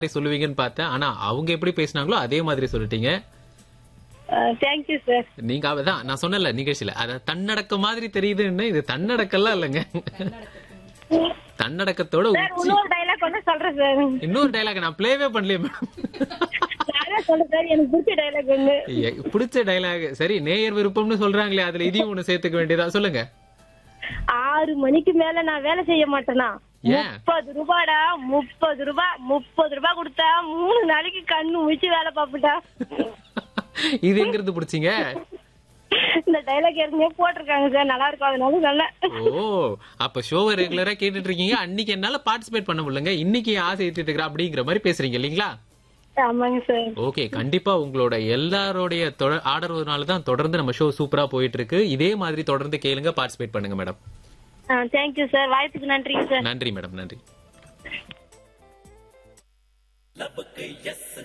சொல்லுவீங்கன்னு பார்த்தேன் ஆனா அவங்க எப்படி பேசினாங்களோ அதே மாதிரி சொல்லிட்டீங்க தேங்க்யூ சார் நீங்க அதான் நான் சொன்னல நிகழ்ச்சியில அத தன்னடக்க மாதிரி தெரியுதுன்னு இது தன்னடக்கம்லாம் இல்லைங்க தன்னடக்கத்தோட சார் உச்சி இன்னொரு டைலாக் வந்து சொல்றேன் சார் இன்னொரு டைலாக் நான் ப்ளேவே பண்ணலையே மேடம் நானே சொல்றேன் சார் எனக்கு பிடிச்ச டைலாக் ஒண்ணு ஏ, பிடிச்ச டைலாக் சரி நேயர் விருப்பம்னு சொல்றாங்களே அதுல இதையும் ஒண்ணு சேர்த்துக்க வேண்டியதா சொல்லுங்க ஆறு மணிக்கு மேல நான் வேலை செய்ய மாட்டேனா ஏன்? முப்பது ரூபாடா முப்பது ரூபாய் முப்பது ரூபாய் கொடுத்தா மூணு நாளைக்கு கண்ணு முழிச்சு வேலை பார்ப்பட்டா இது எங்க இருந்து பிடிச்சீங்க இந்த டைலாக் ஏற்கனவே போட்டிருக்காங்க சார் நல்லா இருக்கும் அதனால நல்ல ஓ அப்ப ஷோவை ரெகுலரா கேட்டுட்டு இருக்கீங்க அன்னைக்கு என்னால பார்ட்டிசிபேட் பண்ண முடியலங்க இன்னைக்கு ஆசை ஏத்திட்டு இருக்கிற அப்படிங்கிற மாதிரி பேசுறீங்க இல்லீங்களா ஆமாங்க சார் ஓகே கண்டிப்பா உங்களோட எல்லாரோடைய தொட- ஆதரவுனால தான் தொடர்ந்து நம்ம ஷோ சூப்பரா போயிட்டு இருக்கு இதே மாதிரி தொடர்ந்து கேளுங்க பார்ட்டிசிபேட் பண்ணுங்க மேடம் தேங்க்யூ சார் வாய்ப்புக்கு நன்றிங்க சார் நன்றி மேடம் நன்றி